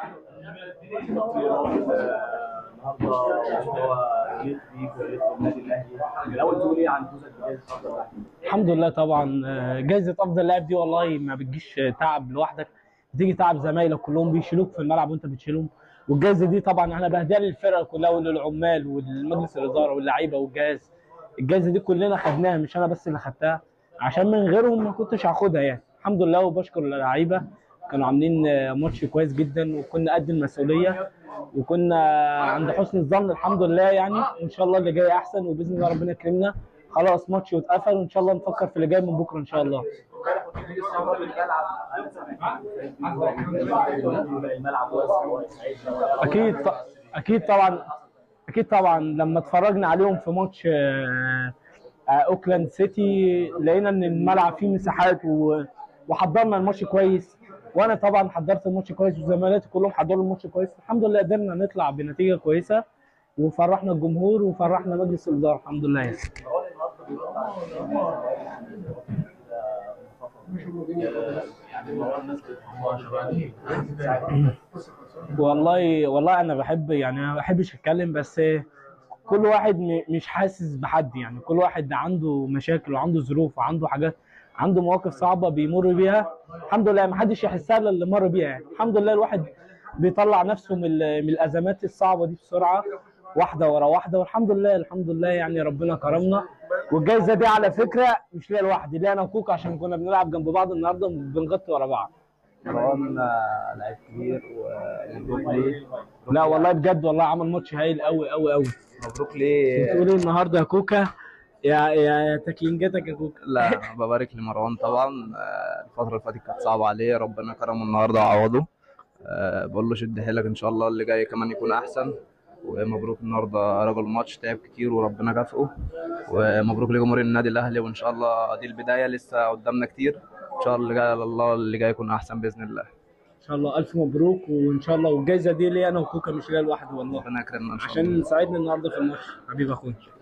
النهارده مستوى جيد فيه كويس في النادي الاهلي الاول تقول ايه عن فوزك بجائزه افضل لاعب؟ الحمد لله طبعا آه، جايزه افضل لاعب دي والله ما بتجيش تعب لوحدك بتيجي تعب زمايلك كلهم بيشيلوك في الملعب وانت بتشيلهم والجايزه دي طبعا انا بهديها للفرقه كلها وللعمال والمجلس الاداره واللعيبه والجهاز الجايزه دي كلنا خدناها مش انا بس اللي خدتها عشان من غيرهم ما كنتش هاخدها يعني الحمد لله وبشكر اللعيبه كانوا عاملين آه، ماتش كويس جدا وكنا قد المسؤوليه وكنا عند حسن الظن الحمد لله يعني وان شاء الله اللي جاي احسن وباذن الله ربنا يكرمنا خلاص ماتش واتقفل وان شاء الله نفكر في اللي جاي من بكره ان شاء الله الملعب واسع اكيد ط- اكيد طبعا اكيد طبعا لما اتفرجنا عليهم في ماتش آه، آه، اوكلاند سيتي لقينا ان الملعب فيه مساحات و- وحضرنا الماتش كويس وانا طبعا حضرت الماتش كويس وزملاتي كلهم حضروا الماتش كويس الحمد لله قدرنا نطلع بنتيجه كويسه وفرحنا الجمهور وفرحنا مجلس الاداره الحمد لله يعني. يعني مروان الناس بتحبها شباب والله والله انا بحب يعني انا ما بحبش اتكلم بس كل واحد م- مش حاسس بحد يعني كل واحد عنده مشاكل وعنده ظروف وعنده حاجات عنده مواقف صعبه بيمر بيها الحمد لله ما حدش يحسها الا اللي مر بيها يعني الحمد لله الواحد بيطلع نفسه من ال- من الازمات الصعبه دي بسرعه واحده ورا واحده والحمد لله الحمد لله يعني ربنا كرمنا والجايزه دي على فكره مش ليا لوحدي ليا انا وكوكا عشان كنا بنلعب جنب بعض النهارده بنغطي ورا بعض مروان آه، لعيب كبير ومبروك ليه لا والله بجد والله عمل ماتش هايل قوي قوي قوي مبروك ليه بتقول ايه النهارده يا كوكا يا يا تكلينجاتك يا كوكا لا ببارك لمروان طبعا آه، الفترة اللي فاتت كانت صعبة عليه ربنا كرمه النهارده وعوضه آه، بقول له شد حيلك ان شاء الله اللي جاي كمان يكون احسن ومبروك النهارده رجل ماتش تعب كتير وربنا كافئه ومبروك لجمهور النادي الاهلي وان شاء الله دي البداية لسه قدامنا كتير ان شاء الله اللي جاي الله اللي جاي يكون احسن باذن الله ان شاء الله الف مبروك وان شاء الله والجايزه دي ليا انا وكوكا مش ليا لوحدي والله ربنا يكرمنا ان شاء الله عشان ساعدني النهارده في الماتش حبيب اخويا